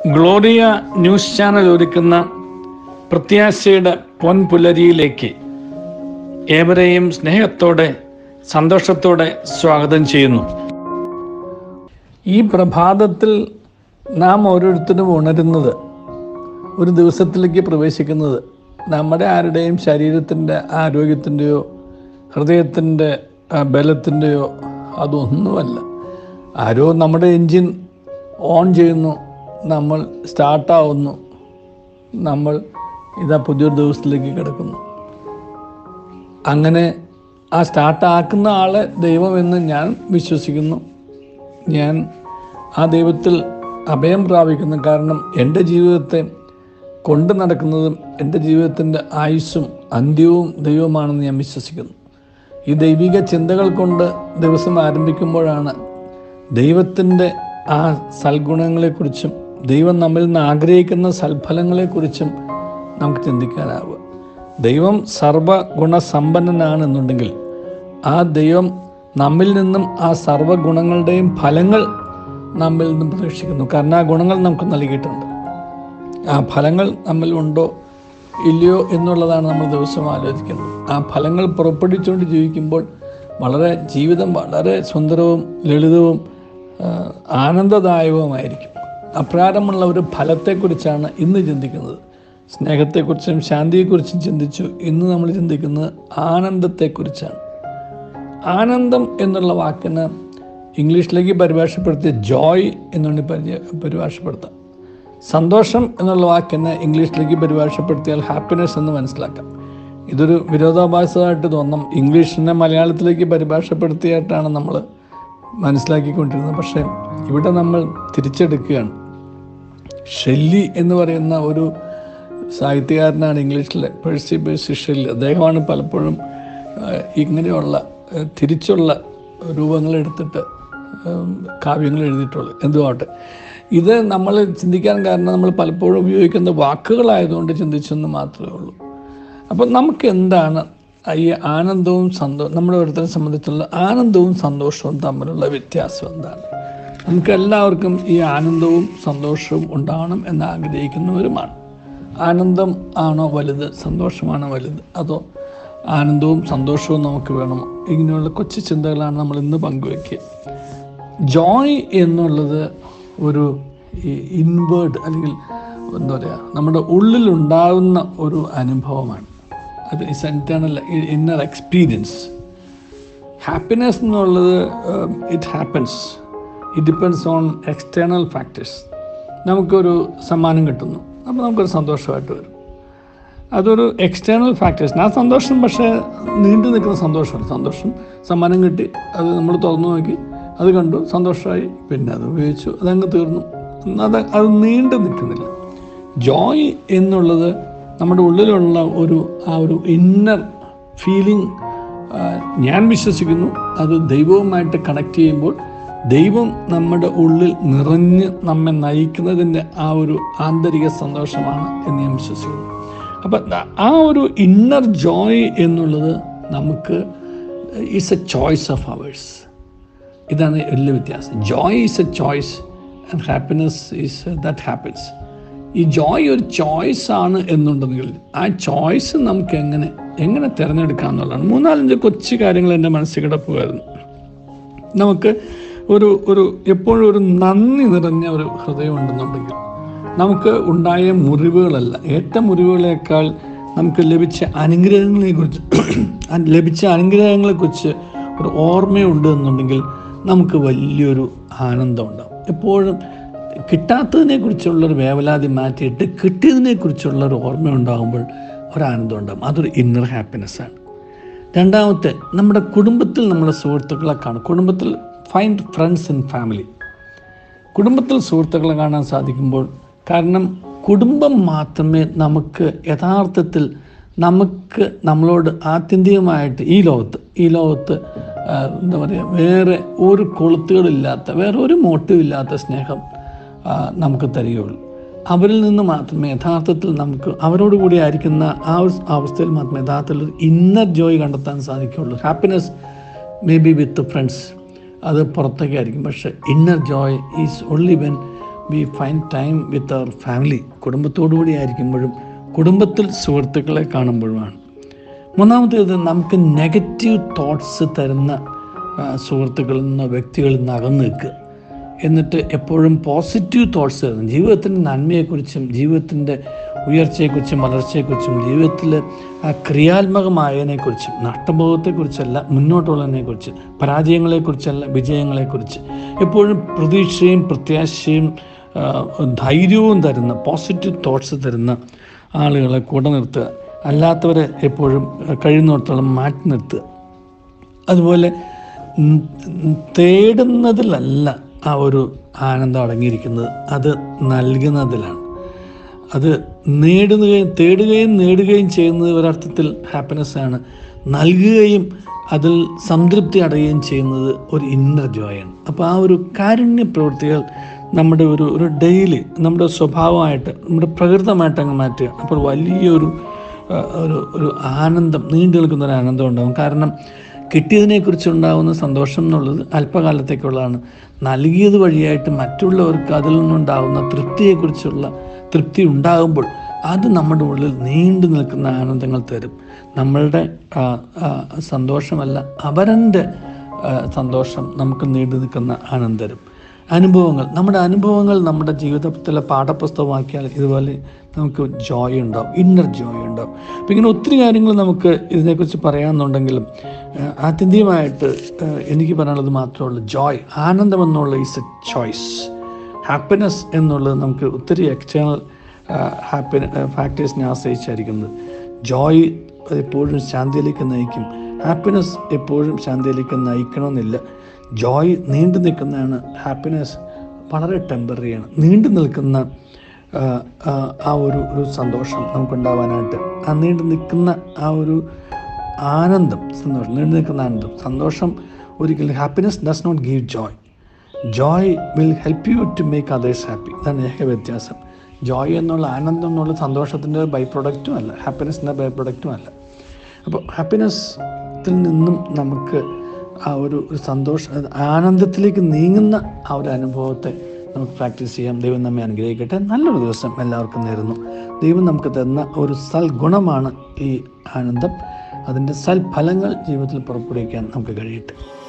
Gloria news channel ഒരുക്കുന്ന പ്രത്യാശയുടെ പൊൻപുലരിയിലേക്ക് ഏവരെയും സ്നേഹത്തോടെ സന്തോഷത്തോടെ സ്വാഗതം ചെയ്യുന്നു ഈ പ്രഭാതത്തിൽ നാം ഓരോരുത്തരും ഉണരുന്നത് ഒരു ദിവസത്തിലേക്ക് പ്രവേശിക്കുന്നത് നമ്മുടെ ആരുടെയും ശരീരത്തിൻ്റെ ആരോഗ്യത്തിൻ്റെയോ ഹൃദയത്തിൻ്റെ ബലത്തിൻ്റെയോ അതൊന്നുമല്ല ആരോ നമ്മുടെ എൻജിൻ ഓൺ ചെയ്യുന്നു നമ്മൾ സ്റ്റാർട്ടാവുന്നു നമ്മൾ ഇതാ പുതിയൊരു ദിവസത്തിലേക്ക് കിടക്കുന്നു അങ്ങനെ ആ സ്റ്റാർട്ടാക്കുന്ന ആളെ ദൈവമെന്ന് ഞാൻ വിശ്വസിക്കുന്നു ഞാൻ ആ ദൈവത്തിൽ അഭയം പ്രാപിക്കുന്നു കാരണം എൻ്റെ ജീവിതത്തെ കൊണ്ടു നടക്കുന്നതും എൻ്റെ ജീവിതത്തിൻ്റെ ആയുസ്സും അന്ത്യവും ദൈവമാണെന്ന് ഞാൻ വിശ്വസിക്കുന്നു ഈ ദൈവിക ചിന്തകൾ കൊണ്ട് ദിവസം ആരംഭിക്കുമ്പോഴാണ് ദൈവത്തിൻ്റെ ആ സൽഗുണങ്ങളെക്കുറിച്ചും ദൈവം നമ്മിൽ നിന്ന് ആഗ്രഹിക്കുന്ന സൽഫലങ്ങളെക്കുറിച്ചും നമുക്ക് ചിന്തിക്കാനാവുക ദൈവം സർവഗുണസമ്പന്നനാണെന്നുണ്ടെങ്കിൽ ആ ദൈവം നമ്മിൽ നിന്നും ആ സർവഗുണങ്ങളുടെയും ഫലങ്ങൾ നമ്മിൽ നിന്നും പ്രതീക്ഷിക്കുന്നു കാരണം ആ ഗുണങ്ങൾ നമുക്ക് നൽകിയിട്ടുണ്ട് ആ ഫലങ്ങൾ നമ്മിൽ ഉണ്ടോ ഇല്ലയോ എന്നുള്ളതാണ് നമ്മൾ ദിവസം ആലോചിക്കുന്നത് ആ ഫലങ്ങൾ പുറപ്പെടുവിച്ചുകൊണ്ട് ജീവിക്കുമ്പോൾ വളരെ ജീവിതം വളരെ സുന്ദരവും ലളിതവും ആ, ആനന്ദദായകവുമായിരിക്കും അപ്രാരമുള്ള ഒരു ഫലത്തെക്കുറിച്ചാണ് ഇന്ന് ചിന്തിക്കുന്നത് സ്നേഹത്തെക്കുറിച്ചും ശാന്തിയെക്കുറിച്ചും ചിന്തിച്ചു ഇന്ന് നമ്മൾ ചിന്തിക്കുന്നത് ആനന്ദത്തെക്കുറിച്ചാണ് ആനന്ദം എന്നുള്ള വാക്കിന് ഇംഗ്ലീഷിലേക്ക് പരിഭാഷപ്പെടുത്തിയ ജോയ് എന്നുകൊണ്ട് പരിചയ പരിഭാഷപ്പെടുത്താം സന്തോഷം എന്നുള്ള വാക്കിന് ഇംഗ്ലീഷിലേക്ക് പരിഭാഷപ്പെടുത്തിയാൽ ഹാപ്പിനെസ് എന്ന് മനസ്സിലാക്കാം ഇതൊരു വിരോധാഭാസമായിട്ട് തോന്നും ഇംഗ്ലീഷിനെ മലയാളത്തിലേക്ക് പരിഭാഷപ്പെടുത്തിയായിട്ടാണ് നമ്മൾ മനസ്സിലാക്കിക്കൊണ്ടിരുന്നത് പക്ഷേ ഇവിടെ നമ്മൾ തിരിച്ചെടുക്കുകയാണ് ഷെല്ലി എന്ന് പറയുന്ന ഒരു സാഹിത്യകാരനാണ് ഇംഗ്ലീഷിലെ പേഴ്സി ബേസി ഷെല്ലി അദ്ദേഹമാണ് പലപ്പോഴും ആ, ഇങ്ങനെയുള്ള ആ, തിരിച്ചുള്ള രൂപങ്ങൾ എടുത്തിട്ട് ഉം, കാവ്യങ്ങൾ എഴുതിയിട്ടുള്ളത് എന്തുമാവട്ടെ ഇത് നമ്മൾ ചിന്തിക്കാൻ കാരണം നമ്മൾ പലപ്പോഴും ഉപയോഗിക്കുന്ന വാക്കുകളായതുകൊണ്ട് ചിന്തിച്ചെന്ന് മാത്രമേ ഉള്ളൂ അപ്പം നമുക്ക് എന്താണ് ഈ ആനന്ദവും സന്തോഷം നമ്മുടെ ഓരോരുത്തരെ സംബന്ധിച്ചുള്ള ആനന്ദവും സന്തോഷവും തമ്മിലുള്ള വ്യത്യാസം എന്താണ് നമുക്ക് എല്ലാവർക്കും ഈ ആനന്ദവും സന്തോഷവും ഉണ്ടാവണം എന്ന് ആഗ്രഹിക്കുന്നവരുമാണ് ആനന്ദം ആണോ വലുത് സന്തോഷമാണോ വലുത് അതോ ആനന്ദവും സന്തോഷവും നമുക്ക് വേണമോ ഇങ്ങനെയുള്ള കൊച്ചു ചിന്തകളാണ് നമ്മൾ ഇന്ന് പങ്കുവയ്ക്കുക ജോയ് എന്നുള്ളത് ഒരു ഇൻവേർഡ് അല്ലെങ്കിൽ എന്താ പറയുക നമ്മുടെ ഉള്ളിലുണ്ടാകുന്ന ഒരു അനുഭവമാണ് അത് is internal inner experience happiness എന്നുള്ളത് it happens it depends on external factors നമുക്കൊരു സമ്മാനം കിട്ടുന്നു അപ്പോൾ നമുക്കൊരു സന്തോഷമായിട്ട് വരും അതൊരു എക്സ്റ്റേണൽ ഫാക്ടേഴ്സ് ആ സന്തോഷം പക്ഷേ നീണ്ടു നിൽക്കുന്ന സന്തോഷമാണ് സന്തോഷം സമ്മാനം കിട്ടി അത് നമ്മൾ തുറന്നു നോക്കി അത് കണ്ടു സന്തോഷമായി പിന്നെ അത് ഉപയോഗിച്ചു അതങ്ങ് തീർന്നു അത് അത് നീണ്ടു നിൽക്കുന്നില്ല ജോയ് എന്നുള്ളത് നമ്മുടെ ഉള്ളിലുള്ള ഒരു ആ ഒരു ഇന്നർ ഫീലിംഗ് ഞാൻ വിശ്വസിക്കുന്നു അത് ദൈവവുമായിട്ട് കണക്ട് ചെയ്യുമ്പോൾ ദൈവം നമ്മുടെ ഉള്ളിൽ നിറഞ്ഞ് നമ്മെ നയിക്കുന്നതിൻ്റെ ആ ഒരു ആന്തരിക സന്തോഷമാണ് എന്ന് ഞാൻ വിശ്വസിക്കുന്നു അപ്പം ആ ഒരു ഇന്നർ ജോയ് എന്നുള്ളത് നമുക്ക് is a choice of ours ഇതാണ് വലിയ വ്യത്യാസം joy is a choice and happiness is that happens ഈ ജോയ് ഒരു ചോയ്സ് ആണ് എന്നുണ്ടെങ്കിൽ ആ ചോയ്സ് നമുക്ക് എങ്ങനെ എങ്ങനെ തിരഞ്ഞെടുക്കാം എന്നുള്ളതാണ് മൂന്നാലഞ്ച് കൊച്ചു കാര്യങ്ങൾ എൻ്റെ മനസ്സിൽ കിടപ്പുമായിരുന്നു നമുക്ക് ഒരു ഒരു എപ്പോഴും ഒരു നന്ദി നിറഞ്ഞ ഒരു ഹൃദയം ഉണ്ടെന്നുണ്ടെങ്കിൽ നമുക്ക് ഉണ്ടായ മുറിവുകളല്ല ഏറ്റ മുറിവുകളേക്കാൾ നമുക്ക് ലഭിച്ച അനുഗ്രഹങ്ങളെക്കുറിച്ച് ലഭിച്ച അനുഗ്രഹങ്ങളെക്കുറിച്ച് ഒരു ഓർമ്മയുണ്ട് എന്നുണ്ടെങ്കിൽ നമുക്ക് വലിയൊരു ആനന്ദം ഉണ്ടാവും എപ്പോഴും കിട്ടാത്തതിനെ കുറിച്ചുള്ളൊരു വേവലാതി മാറ്റിയിട്ട് കിട്ടിയതിനെ കുറിച്ചുള്ള ഒരു ഓർമ്മ ഉണ്ടാകുമ്പോൾ ഒരാനന്ദം ഉണ്ടാകും അതൊരു ഇന്നർ ഹാപ്പിനെസ് ആണ് രണ്ടാമത്തെ നമ്മുടെ കുടുംബത്തിൽ നമ്മുടെ സുഹൃത്തുക്കളെ കാണും കുടുംബത്തിൽ ഫൈൻഡ് ഫ്രണ്ട്സ് ഇൻ ഫാമിലി കുടുംബത്തിൽ സുഹൃത്തുക്കളെ കാണാൻ സാധിക്കുമ്പോൾ കാരണം കുടുംബം മാത്രമേ നമുക്ക് യഥാർത്ഥത്തിൽ നമുക്ക് നമ്മളോട് ആത്യന്തികമായിട്ട് ഈ ലോകത്ത് ഈ ലോകത്ത് ആ, എന്താ പറയുക വേറെ ഒരു കൊളുത്തുകളില്ലാത്ത വേറെ ഒരു മോട്ടീവ് ഇല്ലാത്ത സ്നേഹം ആ, നമുക്ക് തരികയുള്ളൂ അവരിൽ നിന്ന് മാത്രമേ യഥാർത്ഥത്തിൽ നമുക്ക് അവരോട് കൂടി ആയിരിക്കുന്ന ആ ഒരു അവസ്ഥയിൽ മാത്രമേ യഥാർത്ഥത്തിൽ ഒരു ഇന്നർ ജോയ് കണ്ടെത്താൻ സാധിക്കുകയുള്ളൂ happiness may be with friends അത് പുറത്തേക്കായിരിക്കും പക്ഷെ inner joy is only when we find time with our family കുടുംബത്തോടു കൂടി ആയിരിക്കുമ്പോഴും കുടുംബത്തിൽ സുഹൃത്തുക്കളെ കാണുമ്പോഴുമാണ് മൂന്നാമത്തേത് നമുക്ക് നെഗറ്റീവ് തോട്ട്സ് തരുന്ന ആ, സുഹൃത്തുക്കളിൽ നിന്നോ വ്യക്തികളിൽ നിന്ന് അകന്നു നിൽക്കുക എന്നിട്ട് എപ്പോഴും പോസിറ്റീവ് തോട്ട്സ് തരുന്നു ജീവിതത്തിൻ്റെ നന്മയെക്കുറിച്ചും ജീവിതത്തിൻ്റെ ഉയർച്ചയെക്കുറിച്ചും വളർച്ചയെക്കുറിച്ചും ജീവിതത്തിൽ ആ ക്രിയാത്മകമായതിനെക്കുറിച്ചും നഷ്ടബോധത്തെക്കുറിച്ചല്ല മുന്നോട്ടുള്ളതിനെക്കുറിച്ച് പരാജയങ്ങളെക്കുറിച്ചല്ല വിജയങ്ങളെക്കുറിച്ച് എപ്പോഴും പ്രതീക്ഷയും പ്രത്യാശയും ആ, ധൈര്യവും തരുന്ന പോസിറ്റീവ് തോട്ട്സ് തരുന്ന ആളുകളെ കൂടെ നിർത്തുക അല്ലാത്തവരെ എപ്പോഴും കഴിയുന്നിടത്തോളം മാറ്റി നിർത്തുക അതുപോലെ ഉം, ഉം, തേടുന്നതിലല്ല ആ ഒരു ആനന്ദം അടങ്ങിയിരിക്കുന്നത് അത് നൽകുന്നതിലാണ് അത് നേടുകയും തേടുകയും നേടുകയും ചെയ്യുന്നത് ഒരർത്ഥത്തിൽ ഹാപ്പിനെസ് ആണ് നൽകുകയും അതിൽ സംതൃപ്തി അടയുകയും ചെയ്യുന്നത് ഒരു ഇന്നർ ജോയാണ് അപ്പോൾ ആ ഒരു കാരുണ്യ പ്രവൃത്തികൾ നമ്മുടെ ഒരു ഒരു ഡെയിലി നമ്മുടെ സ്വഭാവമായിട്ട് നമ്മുടെ പ്രകൃതമായിട്ട് അങ്ങ് മാറ്റുക അപ്പോൾ വലിയൊരു ആ, ഒരു ഒരു ആനന്ദം നീണ്ടു നിൽക്കുന്ന ഒരു ആനന്ദം ഉണ്ടാകും കാരണം കിട്ടിയതിനെക്കുറിച്ച് ഉണ്ടാകുന്ന സന്തോഷം എന്നുള്ളത് അല്പകാലത്തേക്കുള്ളതാണ് നൽകിയത് വഴിയായിട്ട് മറ്റുള്ളവർക്ക് അതിൽ നിന്നുണ്ടാകുന്ന തൃപ്തിയെക്കുറിച്ചുള്ള തൃപ്തി ഉണ്ടാകുമ്പോൾ അത് നമ്മുടെ ഉള്ളിൽ നീണ്ടു നിൽക്കുന്ന ആനന്ദങ്ങൾ തരും നമ്മളുടെ ആ, ആ, സന്തോഷമല്ല അവരൻ്റെ ആ, സന്തോഷം നമുക്ക് നീണ്ടു നിൽക്കുന്ന ആനന്ദം തരും അനുഭവങ്ങൾ നമ്മുടെ അനുഭവങ്ങൾ നമ്മുടെ ജീവിതത്തിലെ പാഠപുസ്തകമാക്കിയാൽ ഇതുപോലെ നമുക്ക് ജോയ് ഉണ്ടാവും ഇന്നർ ജോയ് ഉണ്ടാവും അപ്പം ഇങ്ങനെ ഒത്തിരി കാര്യങ്ങൾ നമുക്ക് ഇതിനെക്കുറിച്ച് പറയാമെന്നുണ്ടെങ്കിലും ആ, ആത്യന്തികമായിട്ട് ആ, എനിക്ക് പറയാനുള്ളത് മാത്രമേ ഉള്ളൂ ജോയ് ആനന്ദം എന്നുള്ള ഈസ് എ ചോയ്സ് ഹാപ്പിനെസ് എന്നുള്ളത് നമുക്ക് ഒത്തിരി എക്സ്റ്റേണൽ ഹാപ്പി ഫാക്ടേഴ്സിനെ ആശ്രയിച്ചായിരിക്കുന്നത് ജോയ് എപ്പോഴും ശാന്തിയിലേക്ക് നയിക്കും ഹാപ്പിനെസ് എപ്പോഴും ശാന്തിയിലേക്ക് നയിക്കണമെന്നില്ല ജോയ് നീണ്ടു നിൽക്കുന്നതാണ് ഹാപ്പിനെസ് വളരെ ടെമ്പററിയാണ് നീണ്ടു നിൽക്കുന്ന ആ, ആ, ആ ഒരു ഒരു സന്തോഷം നമുക്കുണ്ടാവാനായിട്ട് ആ നീണ്ടു നിൽക്കുന്ന ആ ഒരു ആനന്ദം സന്തോഷം നീണ്ടു നിൽക്കുന്ന ആനന്ദം സന്തോഷം ഒരിക്കലും happiness does not give joy joy will help you to make others happy ഇതാണ് ഏക വ്യത്യാസം ജോയ് എന്നുള്ള ആനന്ദം എന്നുള്ള സന്തോഷത്തിൻ്റെ ബൈ പ്രൊഡക്റ്റും അല്ല ഹാപ്പിനെസ്സിൻ്റെ ബൈ പ്രൊഡക്റ്റും അല്ല അപ്പോൾ ഹാപ്പിനെസ്സിൽ നിന്നും നമുക്ക് ആ ഒരു ഒരു സന്തോഷ ആനന്ദത്തിലേക്ക് നീങ്ങുന്ന ആ ഒരു അനുഭവത്തെ നമുക്ക് പ്രാക്ടീസ് ചെയ്യാം ദൈവം നമ്മെ അനുഗ്രഹിക്കട്ടെ നല്ലൊരു ദിവസം എല്ലാവർക്കും നേരുന്നു ദൈവം നമുക്ക് തന്ന ഒരു സൽഗുണമാണ് ഈ ആനന്ദം അതിൻ്റെ സൽഫലങ്ങൾ ജീവിതത്തിൽ പുറപ്പെടുവിക്കാൻ നമുക്ക് കഴിയട്ടെ